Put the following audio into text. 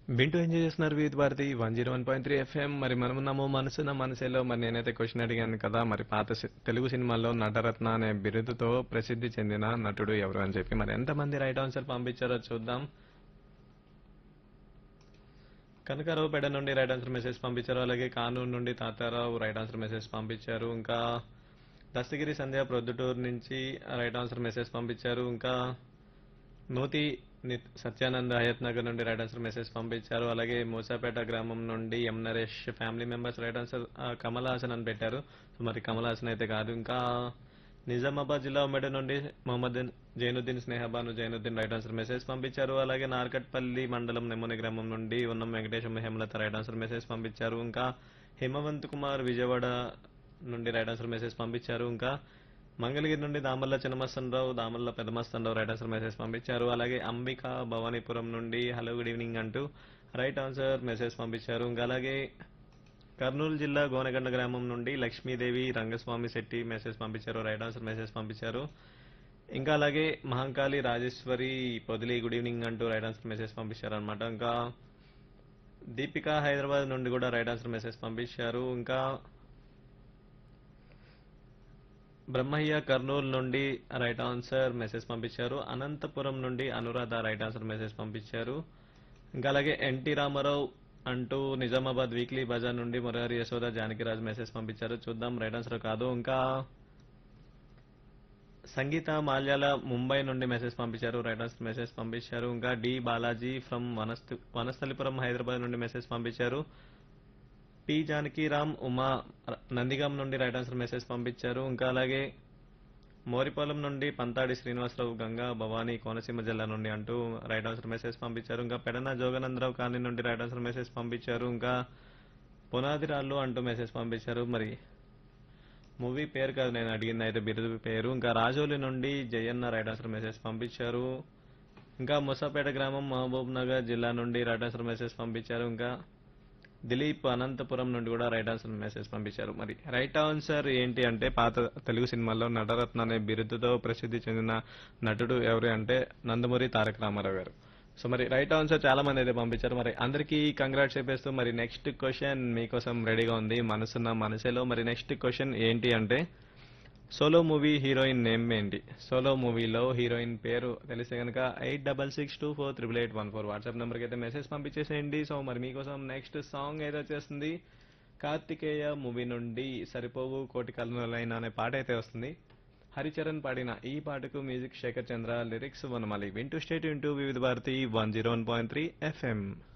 వింటూ ఎంజాయ్ చేస్తున్నారు Vividh Bharati one zero one point three FM మరి మనం ఉన్నాము మనసున్న మనసేలో మరి నేనైతే క్వశ్చన్ అడిగాను కదా మరి పాత సి- తెలుగు సినిమాల్లో నటరత్న అనే బిరుదుతో ప్రసిద్ధి చెందిన నటుడు ఎవరు అని చెప్పి మరి ఎంతమంది రైట్ ఆన్సర్ పంపించారో చూద్దాం కనకారావుపేట నుండి రైట్ ఆన్సర్ మెసేజ్ పంపించారు అలాగే కానూరు నుండి తాతారావు రైట్ ఆన్సర్ మెసేజ్ పంపించారు ఇంకా దస్తగిరి సంధ్య ప్రొద్దుటూరు నుంచి రైట్ ఆన్సర్ మెసేజ్ పంపించారు ఇంకా నూతి నిత్ సత్యానంద్ హయత్ నగర్ నుండి రైట్ ఆన్సర్ మెసేజ్ పంపించారు అలాగే మూసాపేట గ్రామం నుండి M Naresh family members right answer ఆ, కమల్ హాసన్ అని పెట్టారు సో మరి కమల్ హాసన్ అయితే కాదు ఇంకా నిజామాబాద్ జిల్లా ఉమ్మడి నుండి Mohammad Zainuddin Snehabanu Zainuddin right answer message పంపించారు అలాగే నార్కట్పల్లి మండలం నెమ్మని గ్రామం నుండి Unnam Venkatesham Hemalatha right answer message పంపించారు ఇంకా హిమవంత్ కుమార్ విజయవాడ నుండి రైట్ ఆన్సర్ మెసేజ్ పంపించారు ఇంకా మంగళగిరి నుండి Damalla Chinnamastanarao Damalla Peddamastanarao right answer message పంపించారు అలాగే అంబిక భవానీపురం నుండి హలో గుడ్ ఈవినింగ్ అంటూ రైట్ ఆన్సర్ మెసేజ్ పంపించారు ఇంకా అలాగే కర్నూలు జిల్లా గోనగండ గ్రామం నుండి లక్ష్మీదేవి రంగస్వామి శెట్టి మెసేజ్ పంపించారు రైట్ ఆన్సర్ మెసేజ్ పంపించారు ఇంకా అలాగే మహంకాళి రాజేశ్వరి పొదిలి గుడ్ ఈవినింగ్ అంటూ రైట్ ఆన్సర్ మెసేజ్ పంపించారు అనమాట ఇంకా దీపిక హైదరాబాద్ నుండి కూడా రైట్ ఆన్సర్ మెసేజ్ పంపించారు ఇంకా బ్రహ్మయ్య కర్నూలు నుండి రైట్ ఆన్సర్ మెసేజ్ పంపించారు అనంతపురం నుండి అనురాధ రైట్ ఆన్సర్ మెసేజ్ పంపించారు ఇంకా అలాగే ఎన్టీ రామారావు అంటూ నిజామాబాద్ వీక్లీ బజార్ నుండి మురారి యశోద జానకిరాజ్ మెసేజ్ పంపించారు చూద్దాం రైట్ ఆన్సర్ కాదు ఇంకా సంగీత మాల్యాల ముంబై నుండి మెసేజ్ పంపించారు రైట్ ఆన్సర్ మెసేజ్ పంపించారు ఇంకా డి బాలాజీ ఫ్రమ్ వనస్థ వనస్థలిపురం హైదరాబాద్ నుండి మెసేజ్ పంపించారు పి జానకిరామ్ ఉమా నందిగాం నుండి రైట్ ఆన్సర్ మెసేజ్ పంపించారు ఇంకా అలాగే మోరిపాలెం నుండి పంతాడి శ్రీనివాసరావు గంగా భవానీ కోనసీమ జిల్లా నుండి అంటూ రైట్ ఆన్సర్ మెసేజ్ పంపించారు ఇంకా పెడన జోగనందరావు కాలనీ నుండి రైట్ ఆన్సర్ మెసేజ్ పంపించారు ఇంకా పునాది రాళ్ళు అంటూ మెసేజ్ పంపించారు మరి మూవీ పేరు కాదు నేను అడిగింది అయితే బిరుదు పేరు ఇంకా రాజోలి నుండి జయన్న రైట్ ఆన్సర్ మెసేజ్ పంపించారు ఇంకా ముసాపేట గ్రామం మహబూబ్ నగర్ జిల్లా నుండి రైట్ ఆన్సర్ మెసేజ్ పంపించారు ఇంకా దిలీప్ అనంతపురం నుండి కూడా రైట్ ఆన్సర్ మెసేజ్ పంపించారు మరి రైట్ ఆన్సర్ ఏంటి అంటే పాత తెలుగు సినిమాల్లో నటరత్న అనే బిరుదుతో ప్రసిద్ధి చెందిన నటుడు ఎవరు అంటే నందమూరి తారక రామారావు గారు సో మరి రైట్ ఆన్సర్ చాలా మంది అయితే పంపించారు మరి అందరికీ కంగ్రాట్స్ చెప్పేస్తూ మరి నెక్స్ట్ క్వశ్చన్ మీకోసం రెడీగా ఉంది మనసున్న మనసేలో మరి నెక్స్ట్ క్వశ్చన్ ఏంటి అంటే సోలో మూవీ హీరోయిన్ నేమ్ ఏంటి సోలో మూవీలో హీరోయిన్ పేరు తెలిస్తే కనుక eight double six two four triple eight one four WhatsApp నెంబర్కి అయితే మెసేజ్ పంపించేసేయండి సో మరి మీకోసం నెక్స్ట్ సాంగ్ ఏదో వచ్చేస్తుంది కార్తికేయ మూవీ నుండి సరిపోవు కోటి కలనలైన అనే పాట అయితే వస్తుంది హరిచరణ్ పాడిన ఈ పాటకు మ్యూజిక్ శేఖర్ చంద్ర లిరిక్స్ వనమాలి వింటూ stay tuned to Vividh Bharati one zero one point three FM